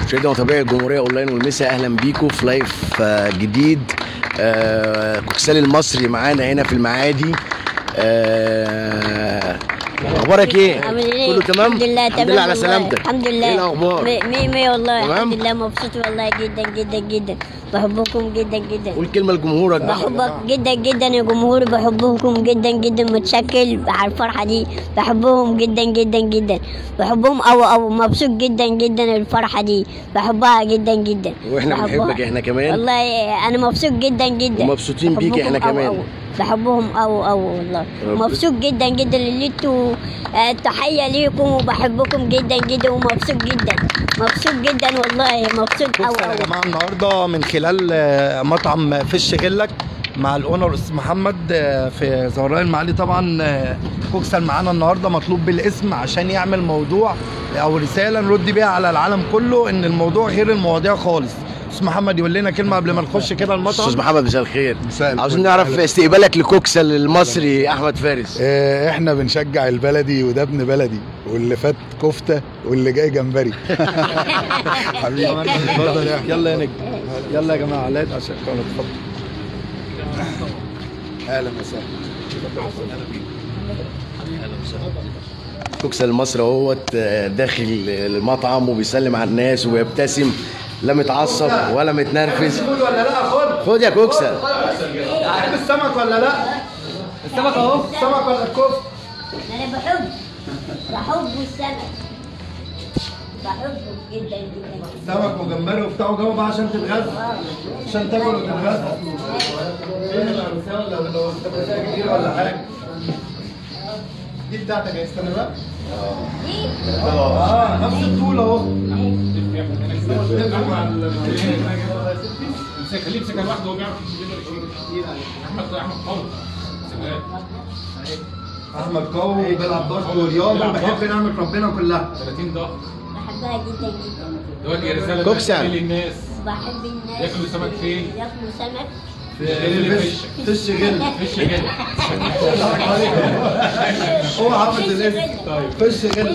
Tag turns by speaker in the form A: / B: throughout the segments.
A: مشاهدينا وطبيعي الجمهوريه اونلاين والمسا اهلا بيكم في لايف آه، جديد آه، كوكسال المصري معانا هنا في المعادي آه، اخبارك ايه؟
B: عامل ايه؟
A: كله تمام؟
B: الحمد لله
A: الحمد
B: تمام
A: لله على
B: والله.
A: سلامتك
B: الحمد لله
A: ايه الاخبار؟
B: مية مية مية والله
A: تمام؟
B: الحمد لله مبسوط والله جدا جدا جدا بحبكم جدا جدا
A: قول كلمه لجمهورك بقى
B: بحبك جدا جدا يا جمهوري بحبكم جدا جدا متشكل على الفرحة دي بحبهم جدا جدا جدا بحبهم أو أو مبسوط جدا جدا الفرحة دي بحبها جدا جدا
A: واحنا
B: بحبها.
A: بنحبك احنا كمان
B: والله أنا مبسوط جدا جدا
A: ومبسوطين بيك
B: بحبكم
A: إحنا
B: أوي
A: كمان.
B: أوي. بحبهم أو أو والله
A: رب-
B: مبسوط جدا جدا اللي انتوا آه، تحية ليكم وبحبكم جدا جدا ومبسوط جدا مبسوط جدا والله مبسوط أوي
C: بص يا
B: أوي
C: جماعه النهارده من خلال آه، مطعم فيش غلك مع الاونر استاذ محمد آه، في زهراء المعالي طبعا آه، كوكسل معانا النهارده مطلوب بالاسم عشان يعمل موضوع او رساله نرد بيها على العالم كله ان الموضوع غير المواضيع خالص استاذ محمد يقول لنا كلمه قبل ما نخش كده المطعم
A: استاذ محمد مساء الخير
D: مساء الفل.
A: عاوزين نعرف استقبالك لكوكسال المصري احمد فارس
D: آه، احنا بنشجع البلدي وده ابن بلدي واللي فات كفته واللي جاي جمبري حبيبي اتفضل يا أحمد.
C: يلا يا نجم يلا يا جماعه علاء عشان كده اتفضل
D: اهلا وسهلا
A: كوكسال المصري اهوت آه، داخل المطعم وبيسلم على الناس ويبتسم لا متعصب ولا متنرفز
C: خد ولا لا خد
A: خد يا كوكسال
C: هتحب السمك ولا لا السمك اهو السمك ولا الكفته
B: أنا بحب بحب السمك بحبه جدا جدا
C: سمك وجمبري وبتاع وجو بقى عشان تتغذى عشان تاكل وتتغذى فين العروسيه ولا لو العروسيه كتير ولا حاجه دي بتاعتك يا استنى بقى اه نفس الطول اهو
E: خليه يمسكها لوحده وهو بيعرف يجيب احمد احمد قوي سلام
C: احمد قوي بيلعب ضغط ورياضه بحب نعمه ربنا كلها
E: 30 ضغط
B: بحبها جدا جدا
E: دلوقتي رساله
A: كوكسان.
E: للناس
B: بحب الناس
E: ياكلوا سمك فين؟
B: ياكلوا سمك
C: فيش فيش غل
E: فيش جد
C: هو حافظ الاسم فيش غل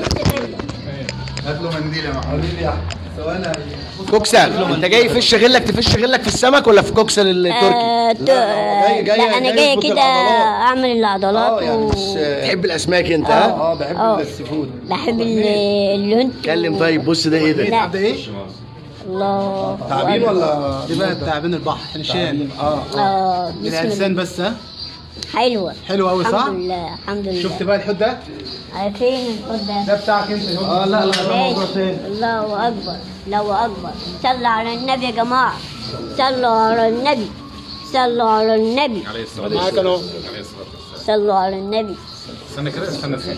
D: هات له منديل يا محمد
C: حبيبي يا احمد ثواني
A: كوكسال انت جاي فش غلك تفش غلك في السمك ولا في كوكسال التركي
B: آه ت-
C: جاي- جاي-
B: لا انا
C: جاي
B: جايه
C: يظبط
B: كده
C: العضلات.
B: اعمل
C: اه
B: العضلات
C: يعني
B: و...
C: مش
A: تحب الاسماك انت
B: آه.
A: ها
C: اه بحب
B: آه.
C: السي فود
B: بحب ال- اللي انت
A: اتكلم طيب بص ده ايه ده
B: لا.
C: ده ايه؟
B: الله
C: تعبين ولا
F: دي بقى تعبين البحر حنشان
C: اه
B: اه بسم الله
F: الانسان بس ها
B: حلوه
F: حلو قوي صح
B: الحمد لله الحمد لله
F: شفت بقى الحوت ده
B: عارفين الحوت ده
C: ده بتاعك انت اه لا لا ده موضوع
B: ماشي
C: تاني
B: الله اكبر الله اكبر صلوا على النبي يا جماعه صلوا على النبي صلوا على النبي
E: عليه الصلاه والسلام عليه الصلاه والسلام
B: صلوا على النبي
E: استنى كده استنى استنى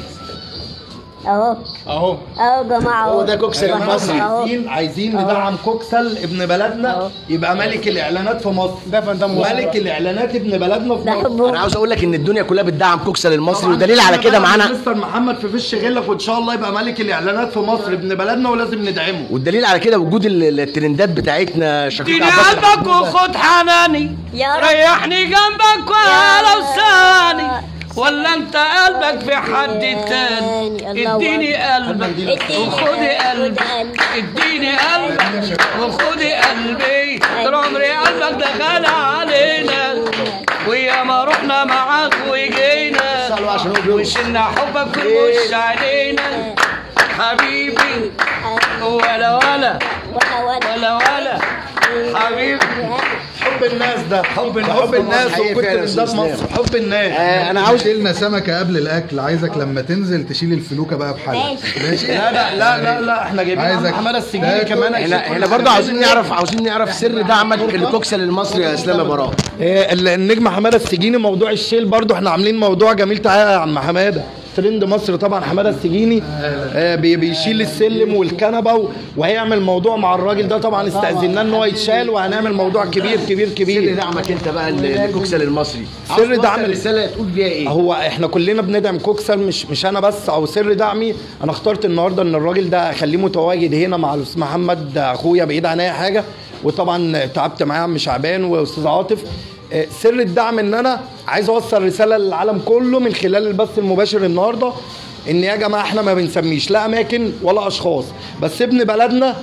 B: اهو
F: اهو
B: اهو يا جماعه
A: هو ده كوكسال
B: أهو.
A: المصري.
B: اهو
C: عايزين عايزين ندعم كوكسل ابن بلدنا
B: أهو.
C: يبقى ملك الاعلانات في مصر
F: ده فندم
C: ملك الاعلانات ابن بلدنا في مصر
A: انا
B: بحبه
A: عاوز اقول لك ان الدنيا كلها بتدعم كوكسال المصري
C: طبعاً
A: ودليل على كده
C: بقى
A: معانا
C: مستر محمد في فيش غلك وان شاء الله يبقى ملك الاعلانات في مصر ابن بلدنا ولازم ندعمه
A: والدليل على كده وجود ال- الترندات بتاعتنا شقيق
G: اديني
A: عباس
G: قلبك وخد حناني
B: يا رب
G: ريحني جنبك ولو ثاني ولا انت قلبك في حد تاني
B: الله
G: اديني قلبك
B: اديني
G: وخدي
B: قلبك.
G: قلبي اديني قلبك وخدي قلبي طول عمري قلبك دخل علينا ويا ما رحنا معاك وجينا
A: سألوا عشان هو بيقول.
G: وشلنا حبك وش علينا حبيبي ولا ولا
B: ولا ولا
G: ولا ولا حبيبي
C: حب الناس ده حب حب
A: حب
C: الناس
A: حقيقي
C: وكنت
A: فعلا يا
C: ده
A: أستاذ
C: في مصر
A: إسلام.
C: حب الناس
A: آه انا عاوز
D: شيلنا سمكه قبل الاكل عايزك لما تنزل تشيل الفلوكه بقى بحالك
B: ماشي.
D: ماشي
C: لا لا لا لا, لا احنا جايبين
D: عايزك
C: عم حماده السجيني
D: تاكل.
C: كمان
A: احنا
C: هيشيل
A: احنا
C: كل
A: برضه
C: حاجة.
A: عاوزين نعرف عاوزين نعرف سر دعمك لكوكسال المصري يا اسلام يا براء
C: إيه، ال- النجم حماده السجيني موضوع الشيل برضو احنا عاملين موضوع جميل تعالى يا عم حماده ترند مصر طبعا حماده السجيني آه، بي- بيشيل السلم والكنبه و- وهيعمل موضوع مع الراجل ده طبعا استاذناه ان هو يتشال وهنعمل موضوع كبير كبير
A: سر
C: كبير
A: دعمك انت بقى ل- لكوكسال المصري
C: سر
A: عاوز توصل
C: دعم-
A: رساله تقول بيها ايه
C: هو احنا كلنا بندعم كوكسل مش مش انا بس او سر دعمي انا اخترت النهارده ان الراجل ده اخليه متواجد هنا مع الاستاذ محمد اخويا بعيد عن اي حاجه وطبعا تعبت معاه عم شعبان واستاذ عاطف آه، سر الدعم ان انا عايز اوصل رساله للعالم كله من خلال البث المباشر النهارده ان يا جماعه احنا ما بنسميش لا اماكن ولا اشخاص بس ابن بلدنا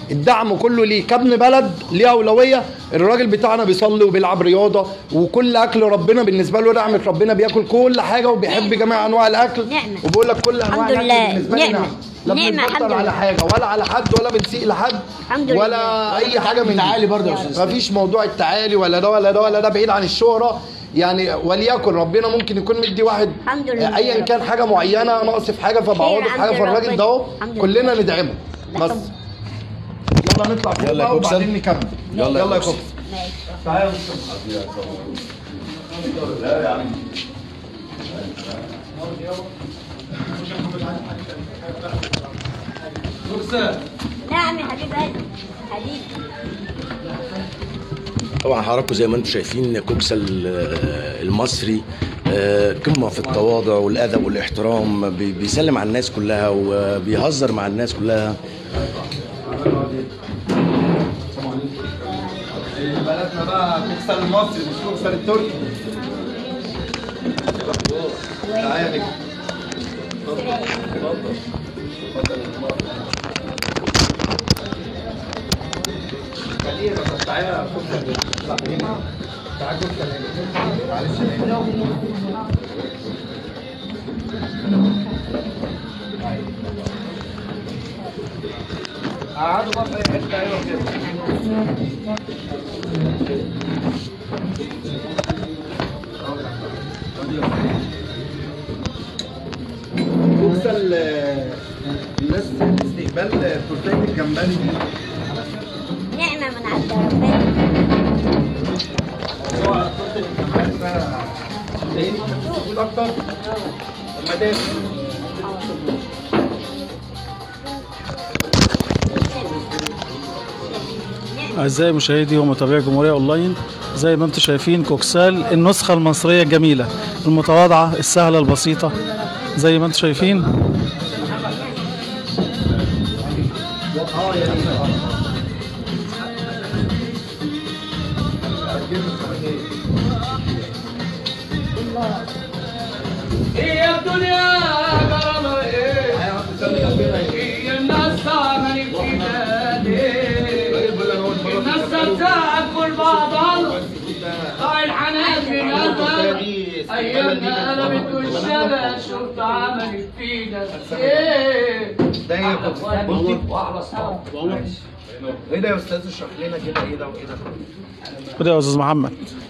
C: الدعم كله ليه كابن بلد ليه اولويه الراجل بتاعنا بيصلي وبيلعب رياضه وكل اكل ربنا بالنسبه له نعمه ربنا بياكل كل حاجه وبيحب جميع انواع الاكل
B: نعمة.
C: وبيقول لك كل انواع
B: الحمد
C: الاكل
B: لله.
C: بالنسبه لي
B: نعمة.
C: نعمه لا
B: نعمة،
C: بنتبطل
B: الحمد
C: على
B: لله.
C: حاجه ولا على حد ولا بنسيء لحد
B: الحمد
C: ولا
B: لله.
C: اي حاجه من
F: تعالي برضه يا أستاذ
C: ما فيش موضوع التعالي ولا ده ولا ده ولا ده بعيد عن الشهره يعني وليكن ربنا ممكن يكون مدي واحد
B: الحمد لله.
C: ايا كان حاجه معينه ناقص في حاجه فبعوضه في حاجه
B: عند
C: فالراجل
B: ربنا.
C: ده اهو
B: الحمد لله.
C: كلنا ندعمه بس
B: طب-
C: يلا نطلع فوق
A: يلا يا
C: بقى
A: كوكسل.
C: وبعدين نكمل
A: يلا يا
C: يلا يا
A: كوكسل.
C: كوكسل
B: ماشي
C: تعالى يا أستاذ.
B: نعم يا حبيب قلبي حبيبي
A: طبعا حضراتكم زي ما انتم شايفين كوكسل آه، المصري آه، قمه في التواضع والادب والاحترام بي- بيسلم على الناس كلها وبيهزر مع الناس كلها
C: بلدنا بقى كوكسل المصري مش كوكسل التركي تعالى يا نجم خليه بس تعالى يا كوكسل تعالى تعالى كوكسل هنا. معلش يا نجم. قعدوا بقى في اي حته ايوه كده كوكسل آه، الناس استقبال تورتيه الجمبري دي
B: نعمة من عند ربنا
C: هو تورته الجمبري بقى تلاقيه موجود اكتر لما تاكل
H: أعزائي مشاهدي ومتابعي جمهورية أونلاين زي ما انتم شايفين كوكسال النسخة المصرية الجميلة المتواضعة السهلة البسيطة زي ما انتم شايفين
G: هي الدنيا كرم ايه هي الناس عمل كده ليه الناس تاكل بعضها ضاع الحنان من قلبها ايامنا قلبت والشبه شفت عملت فينا ايه
C: ده ايه يا كوكسل بصي
G: واحلى صوت
C: ايه ده يا استاذ اشرح لنا كده ايه ده وايه ده
H: خد يا أستاذ محمد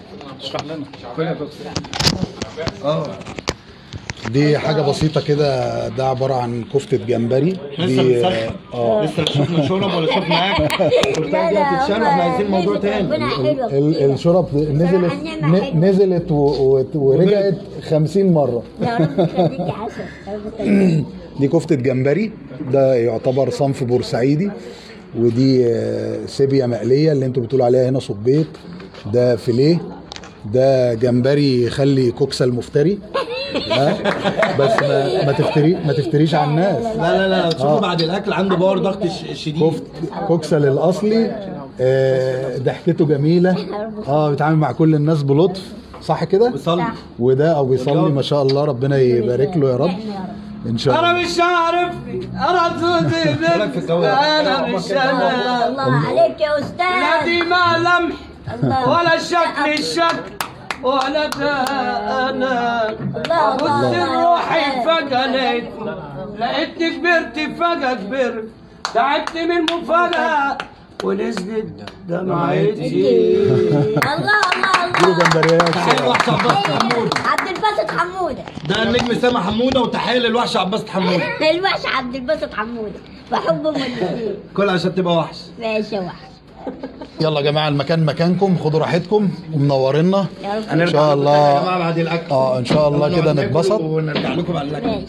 C: اه
D: دي حاجة بسيطة كده ده عبارة عن كفتة جمبري دي اه
C: لسه لا شفنا شرب ولا شفنا اكل
B: لا لا
C: تتشال واحنا عايزين موضوع تاني
B: ربنا حلوة
D: ال-
B: كتير.
D: الشرب نزلت
B: النعمة حلوة.
D: ن- نزلت و- و- ورجعت 50 مرة
B: يا رب يخليك يا حسن يا رب يخليك.
D: دي كفتة جمبري ده يعتبر صنف بورسعيدي ودي آه، سيبيا مقلية اللي انتوا بتقولوا عليها هنا صبيط ده فيليه ده جمبري يخلي كوكسل مفتري ها؟ بس ما, ما تفتري ما تفتريش على الناس
C: لا لا لا تشوفوا بعد الاكل عنده باور ضغط ش- شديد
D: كفت كوكسل الاصلي آه، ضحكته جميله اه بيتعامل مع كل الناس بلطف صح كده
C: بيصلي
D: وده او بيصلي ما شاء الله ربنا يبارك له يا رب ان شاء
G: انا
D: الله
G: مش عارف انا توتي بنت انا مش انا
B: الله عليك يا
G: لا
B: استاذ
G: دي ما لمح
B: الله.
G: ولا شكل الشكل ولا ده انا
B: الله
G: بص
B: الله
G: روحي فجأة لقيت لقيتني كبرت فجأة كبرت تعبت من المفاجأة ونزلت دمعتي
B: الله الله
D: كيلو
B: الله
D: جمبريات
C: تحيه لوحش عباس حموده
B: عبد الباسط حموده
C: ده النجم سامح حموده وتحيه للوحش عباس حموده
B: الوحش عبد الباسط حموده بحبهم الاثنين
C: كل عشان تبقى وحش
B: ماشي يا وحش
D: يلا يا جماعه المكان مكانكم خدوا راحتكم ومنورنا
B: يا رب
D: ان شاء
C: يا
D: الله
C: جماعه بعد الاكل
D: اه ان شاء الله
C: يلا
D: كده
C: ناكل
D: نتبسط
C: ونرجع لكم بعد الاكل
B: ماشي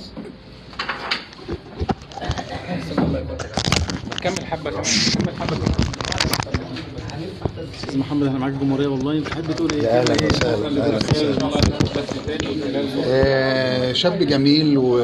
H: أستاذ محمد احنا معاك جمهورية أونلاين تحب تقول إيه؟
D: يا اهلا وسهلا اهلا وسهلا آه، شاب جميل و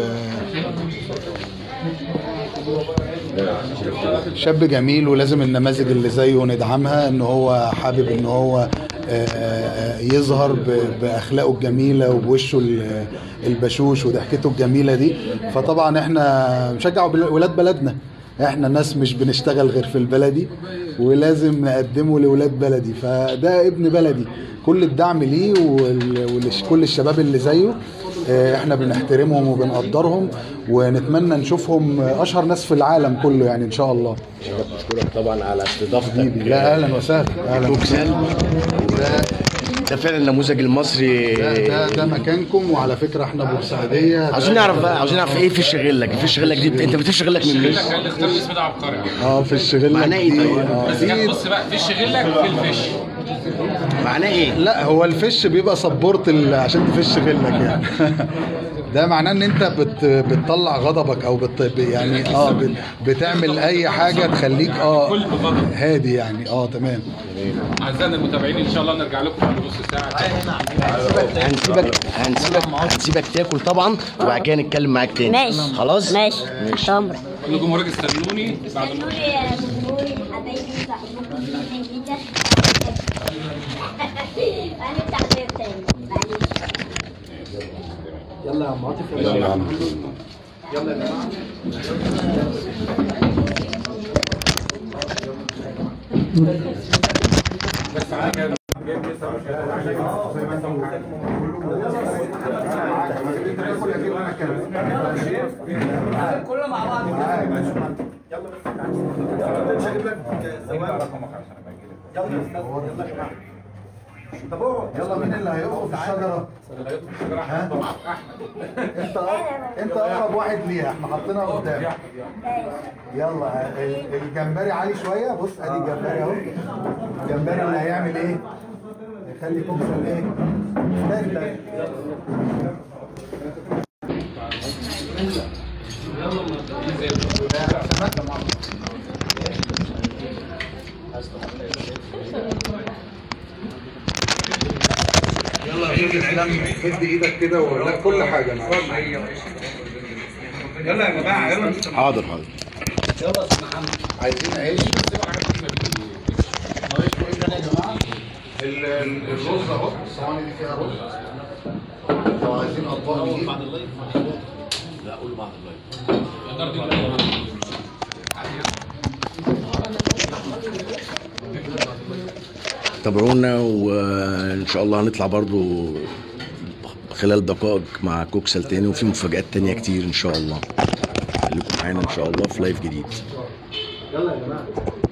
D: شاب جميل ولازم النماذج اللي زيه ندعمها ان هو حابب ان هو آه، آه، يظهر ب- باخلاقه الجميله وبوشه ال- البشوش وضحكته الجميله دي فطبعا احنا نشجع بل- ولاد بلدنا احنا ناس مش بنشتغل غير في البلدي ولازم نقدمه لولاد بلدي فده ابن بلدي كل الدعم ليه وكل الشباب اللي زيه آه، احنا بنحترمهم وبنقدرهم ونتمنى نشوفهم اشهر ناس في العالم كله يعني ان شاء الله
A: بشكرك طبعا على استضافتك
D: حبيبي لا اهلا وسهلا اهلا
A: كوكسال
D: ده
A: ده فعلا النموذج المصري
D: ده ده, ده مكانكم وعلى فكره احنا بورسعيديه
A: عاوزين نعرف بقى عاوزين نعرف ايه في شغلك في شغلك دي انت بتفش غلك من مين؟
E: اللي اختار الاسم ده عبقري
D: اه في الشغل
A: معناه ايه طيب؟
E: بس يعني بص بقى فيش غلك في الفيش
A: معناه ايه؟
D: لا هو الفش بيبقى سبورت ال- عشان تفش غلك يعني ده معناه ان انت بت بتطلع غضبك او بت يعني اه بت بتعمل اي حاجه تخليك اه
E: كل بغضب
D: هادي يعني اه تمام
E: اعزائنا المتابعين ان شاء الله نرجع لكم بعد نص ساعه
A: هنسيبك هنسيبك هنسيبك تاكل طبعا وبعد كده نتكلم معاك تاني
B: ماشي
A: خلاص؟
B: ماشي
A: ماشي.
B: تمر
E: كل جمهورك استنوني بعد
B: استنوا لي يا جمهوري حبايبي بحبكم جدا جدا انا تعبير تاني معلش
C: يلا يا عم عاطف
A: يلا يا عم
C: يلا يا جماعه يلا مين اللي هيقف في الشجره؟ ها؟ انت انت اقرب واحد ليها احنا حاطينها قدام يلا ال- الجمبري عالي شويه بص ادي الجمبري اهو الجمبري اللي هيعمل ايه؟ يخلي كوكسل ايه؟ تاني تاني يلا يا استاذ اسلام ادي ايدك كده ولا كل حاجه معلش يلا يا جماعه يلا
A: حاضر حاضر
D: عايزين عيش ناقص ايه تاني يا جماعه؟ ال- ال- الرز اهو الصواني دي فيها رز لو عايزين اطباق نجيب
A: تابعونا وان شاء الله هنطلع برضو خلال دقائق مع كوكسل تاني وفي مفاجآت تانية كتير ان شاء الله خليكم معانا ان شاء الله في لايف جديد
C: يلا يا جماعه